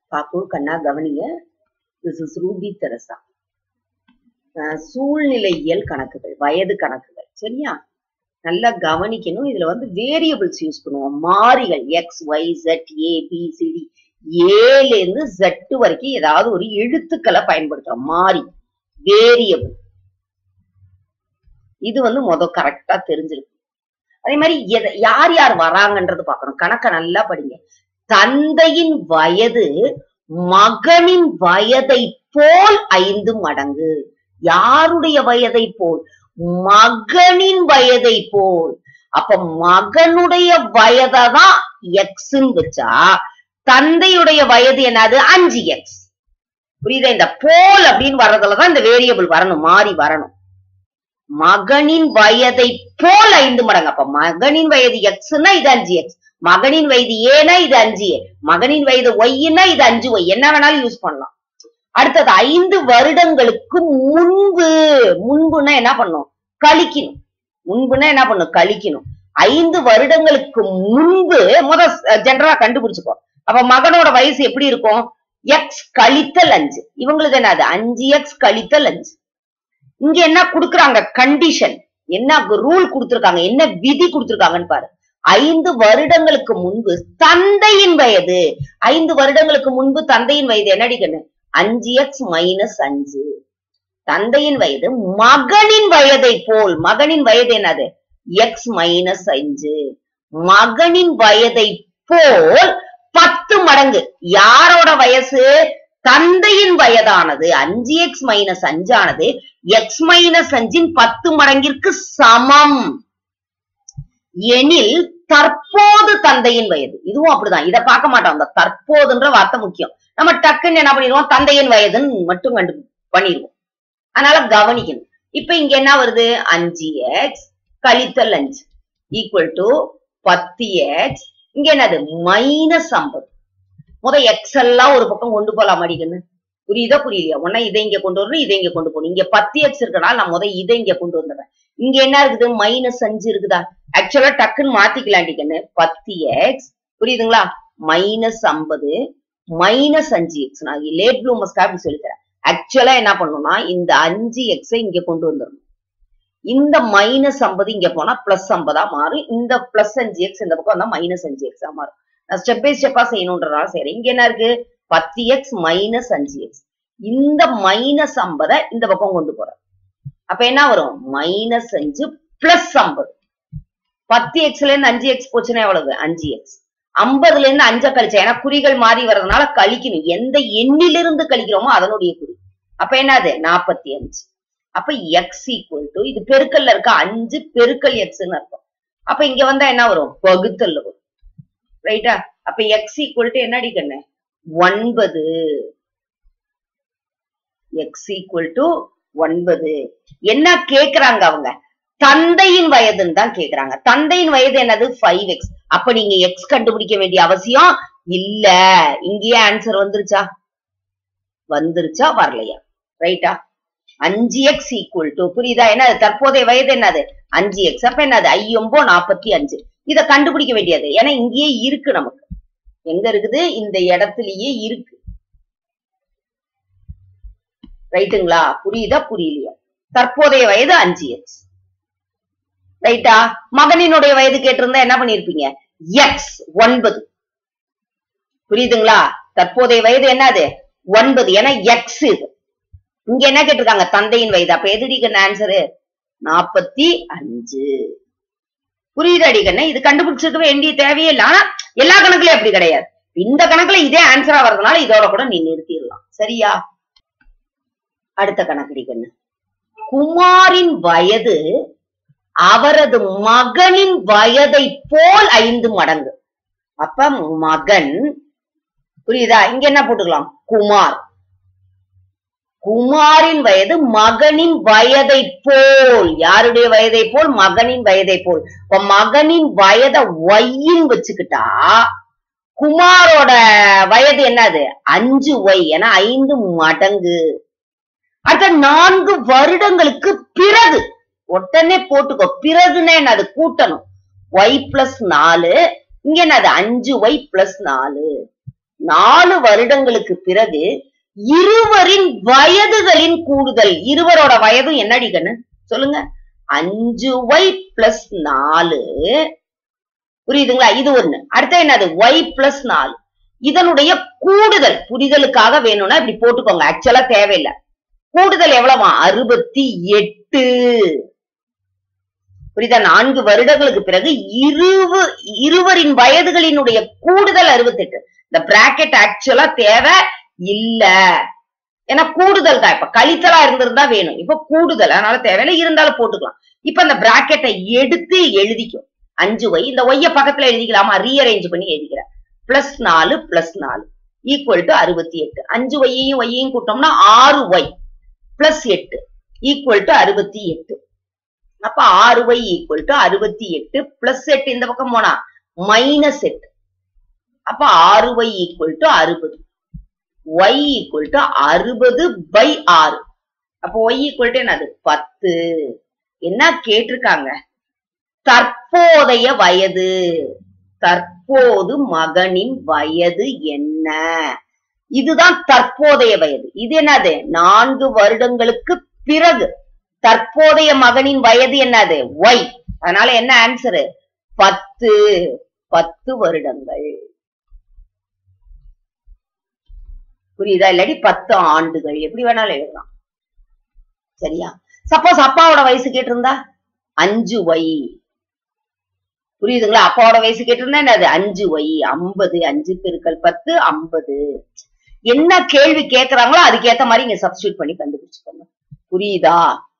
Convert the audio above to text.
பாப்பு கண்ணா கவனிங்க this is Ruby Teresa uh சூழ்நிலையியல் கணக்குகள் வயது கணக்குகள் சரியா நல்லா கவனிக்கணும் இதுல வந்து வேரியபிள்ஸ் யூஸ் பண்ணுவோம் மாறிகள் x y z a b c d ஏல இருந்து ஜெட் வரைக்கும் ஏதாவது ஒரு எழுத்துக்களை பயன்படுத்துறோம் மாறி வேரியபிள் இது வந்து முத கரெக்டா தெரிஞ்சிருக்கும் அதே மாதிரி எத- யார் யார் வராங்கன்றது பார்க்கணும் கணக்க நல்லா படிங்க தந்தையின் வயது மகனின் வயதை போல் ஐந்து மடங்கு யாருடைய வயதை போல் மகனின் வயதை போல் அப்ப மகனுடைய வயதை தான் எக்ஸ்ன்னு வச்சா தந்தையுடைய வயது என்னது அஞ்சு எக்ஸ் புரியுதா இந்த போல் அப்படின்னு வர்றதுலதான் இந்த வேரியபிள் வரணும் மாறி வரணும் மகனின் வயதை போல் ஐந்து மடங்கு அப்ப மகனின் வயது எக்ஸ்னா இது அஞ்சு எக்ஸ் மகனின் வயது ஏனா இது அஞ்சு ஏ மகனின் வயது ஒய்னா இது அஞ்சு ஒய் என்ன வேணாலும் யூஸ் பண்ணலாம் அடுத்தது ஐந்து வருடங்களுக்கு முன்பு முன்புன்னா என்ன பண்ணும் கழிக்கணும் முன்புன்னா என்ன பண்ணும் கழிக்கணும் ஐந்து வருடங்களுக்கு முன்பு முத ஜெனரலா கண்டுபிடிச்சுக்கோ அப்ப மகனோட வயசு எப்படி இருக்கும் எக்ஸ் கழித்தல் அஞ்சு இவங்களுக்கு என்னது அஞ்சு எக்ஸ் கழித்தல் அஞ்சு இங்க என்ன குடுக்குறாங்க கண்டிஷன் என்ன ரூல் கொடுத்திருக்காங்க என்ன விதி கொடுத்திருக்காங்கன்னு பாரு ஐந்து வருடங்களுக்கு முன்பு தந்தையின் வயது ஐந்து வருடங்களுக்கு முன்பு தந்தையின் வயது என்னடி கண்ணு அஞ்சு எக்ஸ் மைனஸ் அஞ்சு தந்தையின் வயது மகனின் வயதை போல் மகனின் வயது என்னது எக்ஸ் மைனஸ் அஞ்சு மகனின் வயதை போல் பத்து மடங்கு யாரோட வயசு தந்தையின் வயதானது அஞ்சு எக்ஸ் மைனஸ் அஞ்சானது எக்ஸ் மைனஸ் அஞ்சின் பத்து மடங்கிற்கு சமம் எனில் தற்போது தந்தையின் வயது இதுவும் அப்படிதான் இத பார்க்க மாட்டோம் அந்த தற்போதுன்ற வார்த்தை முக்கியம் நம்ம டக்குன்னு என்ன பண்ணிடுவோம் தந்தையின் வயதுன்னு மட்டும் கண்டு பண்ணிடுவோம் அதனால கவனிக்கணும் இப்ப இங்க என்ன வருது அஞ்சு எக்ஸ் கழித்தல் அஞ்சு ஈக்குவல் டு பத்து எக்ஸ் இங்க என்னது மைனஸ் ஐம்பது முத எக்ஸ் எல்லாம் ஒரு பக்கம் கொண்டு போலாம் அடிக்கணும் புரியுதா புரியலையா உடனே இதை இங்க கொண்டு வரணும் இதை இங்க கொண்டு போகணும் இங்க பத்து எக்ஸ் இருக்கனால நான் முத இதை இங்க கொண்டு வந்துடுறேன் இங்க என்ன இருக்குது மைனஸ் அஞ்சு இருக்குதா ஆக்சுவலா டக்குன்னு மாத்திக்கலாண்டிக்கன்னு பத்து எக்ஸ் புரியுதுங்களா மைனஸ் ஐம்பது மைனஸ் அஞ்சு எக்ஸ் நான் லேட் ப்ளூமஸ்க்காக அப்படி சொல்லித்தரேன் ஆக்சுவலா என்ன பண்ணணும்னா இந்த அஞ்சு எக்ஸை இங்க கொண்டு வந்துடணும் இந்த மைனஸ் ஐம்பது இங்க போனா பிளஸ் ஐம்பதா மாறும் இந்த பிளஸ் அஞ்சு எக்ஸ் இந்த பக்கம் வந்தா மைனஸ் அஞ்சு எக்ஸா மாறும் நான் ஸ்டெப் பை ஸ்டெப்பா செய்யணுன்றதால சரி இங்க என்ன இருக்கு பத்து எக்ஸ் மைனஸ் அஞ்சு எக்ஸ் இந்த மைனஸ் ஐம்பதை இந்த பக்கம் கொண்டு போறேன் அப்ப என்ன வரும் மைனஸ் அஞ்சு பிளஸ் ஐம்பது பத்து எக்ஸ்ல இருந்து அஞ்சு எக்ஸ் போச்சுன்னா எவ்வளவு அஞ்சு எக்ஸ் ஐம்பதுல இருந்து அஞ்ச கழிச்சா ஏன்னா குறிகள் மாறி வர்றதுனால கழிக்கணும் எந்த எண்ணிலிருந்து கழிக்கிறோமோ அதனுடைய குறி அப்ப என்னது நாற்பத்தி அஞ்சு அப்ப எக்ஸ் ஈக்குவல் டு இது பெருக்கல்ல இருக்க அஞ்சு பெருக்கல் எக்ஸ்ன்னு அர்த்தம் அப்ப இங்க வந்தா என்ன வரும் வகுத்தல்ல வரும் ரைட்டா அப்ப எக்ஸ் ஈக்குவல் டு என்ன அடிக்கண்ணு ஒன்பது எக்ஸ் ஈக்குவல் டு ஒன்பது என்ன கேக்குறாங்க அவங்க தந்தையின் வயதுன்னு தான் கேக்குறாங்க தந்தையின் வயது என்னது ஃபைவ் எக்ஸ் அப்ப நீங்க எக்ஸ் கண்டுபிடிக்க வேண்டிய அவசியம் இல்ல இங்கேயே ஆன்சர் வந்துருச்சா வந்துருச்சா வரலையா ரைட்டா அஞ்சு எக்ஸ் ஈக்குவல் டு புரியுதா என்ன தற்போதைய வயது என்னது அஞ்சு எக்ஸ் அப்ப என்னது ஐயொம்போ நாற்பத்தி அஞ்சு இத கண்டுபிடிக்க வேண்டியது ஏன்னா இங்கேயே இருக்கு நமக்கு எங்க இருக்குது இந்த இடத்துலயே இருக்கு ரைட்டுங்களா புரியுதா புரியலையா தற்போதைய வயது அஞ்சு எக்ஸ் ரைட்டா மகனினுடைய வயது கேட்டிருந்தா என்ன பண்ணிருப்பீங்க எக்ஸ் ஒன்பது புரியுதுங்களா தற்போதைய வயது என்னது ஒன்பது ஏன்னா எக்ஸ் இது இங்க என்ன கேட்டிருக்காங்க தந்தையின் வயது அப்ப எதுடிக்கு ஆன்சரு நாற்பத்தி அஞ்சு புரியுது அடிக்கண்ணே இது கண்டுபிடிச்சிருக்க வேண்டிய தேவையே இல்லை ஆனா எல்லா கணக்குலயும் அப்படி கிடையாது இந்த கணக்குல இதே ஆன்சரா வர்றதுனால இதோட கூட நீ நிறுத்திடலாம் சரியா அடுத்த கணக்கு அடிக்கண்ணு குமாரின் வயது அவரது மகனின் வயதை போல் ஐந்து மடங்கு அப்ப மகன் புரியுதா இங்க என்ன போட்டுக்கலாம் குமார் குமாரின் வயது மகனின் வயதை போல் யாருடைய வயதை போல் மகனின் வயதை போல் இப்ப மகனின் வயதை ஒய்ன்னு வச்சுக்கிட்டா குமாரோட வயது என்னது அஞ்சு ஒய் ஏன்னா ஐந்து மடங்கு அடுத்த நான்கு வருடங்களுக்கு பிறகு உடனே போட்டுக்கோ பிறகுன்னா என்னது கூட்டணும் ஒய் பிளஸ் நாலு இங்க என்னது அஞ்சு ஒய் பிளஸ் நாலு நாலு வருடங்களுக்கு பிறகு இருவரின் வயதுகளின் கூடுதல் இருவரோட வயதும் என்னடி கண்ணு சொல்லுங்க அஞ்சு ஒய் பிளஸ் நாலு புரியுதுங்களா இது ஒண்ணு அடுத்த என்னது ஒய் பிளஸ் நாலு இதனுடைய கூடுதல் புரிதலுக்காக வேணும்னா இப்படி போட்டுக்கோங்க ஆக்சுவலா தேவையில்லை கூடுதல் எவ்வளவா அறுபத்தி எட்டு புரியுதா நான்கு வருடங்களுக்கு பிறகு இருவு இருவரின் வயதுகளினுடைய கூடுதல் அறுபத்தெட்டு இந்த பிராக்கெட் ஆக்சுவலா தேவை இல்ல ஏன்னா கூடுதல் தான் இப்ப கழித்தலா இருந்திருந்தா வேணும் இப்ப கூடுதல் அதனால தேவையில்லை இருந்தாலும் போட்டுக்கலாம் இப்ப அந்த பிராக்கெட்டை எடுத்து எழுதிக்கும் அஞ்சு ஒய் இந்த ஒய்ய பக்கத்துல எழுதிக்கலாமா ரீஅரேஞ்ச் பண்ணி எழுதிக்கிறேன் பிளஸ் நாலு பிளஸ் நாலு ஈக்குவல் டு அறுபத்தி எட்டு அஞ்சு ஒய்யையும் ஒய்யையும் கூட்டோம்னா ஆறு ஒய் பிளஸ் எட்டு ஈக்குவல் டு அறுபத்தி எட்டு அப்ப ஆறு ஒய் ஈக்குவல் டு அறுபத்தி எட்டு பிளஸ் எட்டு இந்த பக்கம் போனா மைனஸ் எட்டு அப்ப ஆறு ஒய் ஈக்குவல் டு அறுபது ஒய் ஈக்குவல் டு அறுபது பை ஆறு அப்ப ஒய் ஈக்குவல் டு என்னது பத்து என்ன கேட்டிருக்காங்க தற்போதைய வயது தற்போது மகனின் வயது என்ன இதுதான் தற்போதைய வயது இது என்னது நான்கு வருடங்களுக்கு பிறகு தற்போதைய மகனின் வயது என்னது ஒய் அதனால என்ன ஆன்சரு பத்து பத்து வருடங்கள் புரியுதா இல்லாட்டி பத்து ஆண்டுகள் எப்படி வேணாலும் எழுதலாம் சரியா சப்போஸ் அப்பாவோட வயசு கேட்டிருந்தா அஞ்சு ஒய் புரியுதுங்களா அப்பாவோட வயசு கேட்டிருந்தா என்னது அஞ்சு ஒய் ஐம்பது அஞ்சு பெருக்கல் பத்து ஐம்பது என்ன கேள்வி கேக்குறாங்களோ அதுக்கு ஏத்த மாதிரி இங்க சப்ஸ்டியூட் பண்ணி கண்டுபிடிச்சுக்கோங்க புரியுதா